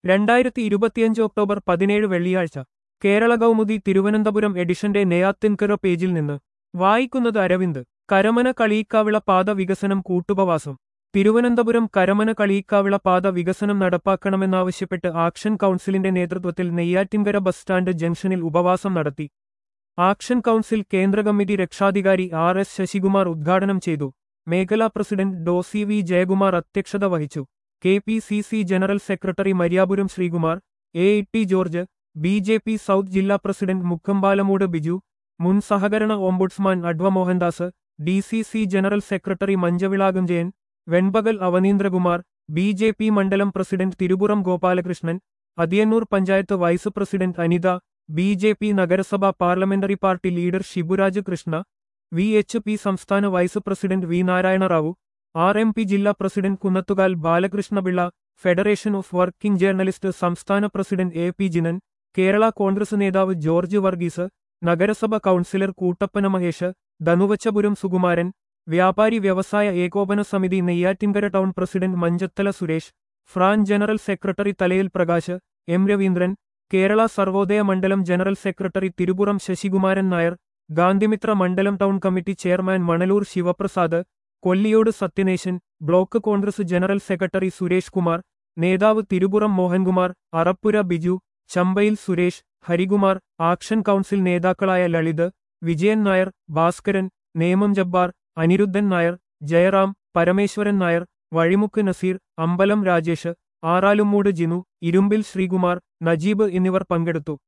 രണ്ടായിരത്തി ഇരുപത്തിയഞ്ച് ഒക്ടോബർ പതിനേഴ് വെള്ളിയാഴ്ച കേരള കൗമുദി തിരുവനന്തപുരം എഡിഷന്റെ നെയ്യാത്തിൻകര പേജിൽ നിന്ന് വായിക്കുന്നത് അരവിന്ദ് കരമന കളിയിക്കാവിള പാത വികസനം കൂട്ടുപവാസം തിരുവനന്തപുരം കരമന കളിയിക്കാവിള പാത വികസനം നടപ്പാക്കണമെന്നാവശ്യപ്പെട്ട് ആക്ഷൻ കൗൺസിലിന്റെ നേതൃത്വത്തിൽ നെയ്യാറ്റിൻകര ബസ് സ്റ്റാൻഡ് ജംഗ്ഷനിൽ ഉപവാസം നടത്തി ആക്ഷൻ കൗൺസിൽ കേന്ദ്ര കമ്മിറ്റി രക്ഷാധികാരി ആർ എസ് ശശികുമാർ ഉദ്ഘാടനം ചെയ്തു മേഖലാ പ്രസിഡന്റ് ഡോസി വി ജയകുമാർ അധ്യക്ഷത വഹിച്ചു K P C C general secretary Mariyapuram Sreekumar A T George B J P south ജില്ലാ പ്രസിഡന്റ് മുക്കമ്പാലമൂട് ബിജു മുൻ സഹകരണ ഓംബുഡ്സ്മാൻ അഡ്വ Mohandas D C C general secretary Manchavilakam Jayan Venpakal Avaneendrakumar B J P മണ്ഡലം president Thirupuram Gopalakrishnan Athiyannur panchayat vice president Anitha B J P നഗരസഭ parliamentary party leader Shiburaj Krishna V H P സംസ്ഥാന vice president V Narayanarao R M P ജില്ലാ president Kunnathukal Balakrishnapillai federation of working journalist സംസ്ഥാന president A P Jinan Kerala Congress നേതാവ് ജോർജ് വർഗീസ് നഗരസഭ councillor Koottappana Mahesh Dhanuvachapuram Sukumaran വ്യാപാരി വ്യവസായ ഏകോപന സമിതി നെയ്യാറ്റിൻകര ടൗൺ പ്രസിഡന്റ് മഞ്ചത്തല സുരേഷ് ഫ്രാൻ general secretary Thalayil Prakash M Raveendran Kerala Sarvodaya മണ്ഡലം ജനറൽ സെക്രട്ടറി തിരുപുറം ശശികുമാരൻ നായർ ഗാന്ധിമിത്ര മണ്ഡലം town committee chairman Manalur Sivaprasad Kolliyode Sathyanesan block Congress general secretary Suresh Kumar നേതാവ് തിരുപുറം മോഹൻകുമാർ അറപ്പുര ബിജു ചമ്പയിൽ സുരേഷ് ഹരികുമാർ ആക്ഷൻ കൗൺസിൽ നേതാക്കളായ ലളിത് വിജയൻ നായർ ഭാസ്കരൻ നേമം ജബ്ബാർ അനിരുദ്ധൻ നായർ ജയറാം പരമേശ്വരൻ നായർ വഴിമുക്ക് നസീർ അമ്പലം രാജേഷ് ആറാലുമൂട് ജിനു ഇരുമ്പിൽ ശ്രീകുമാർ നജീബ് എന്നിവർ പങ്കെടുത്തു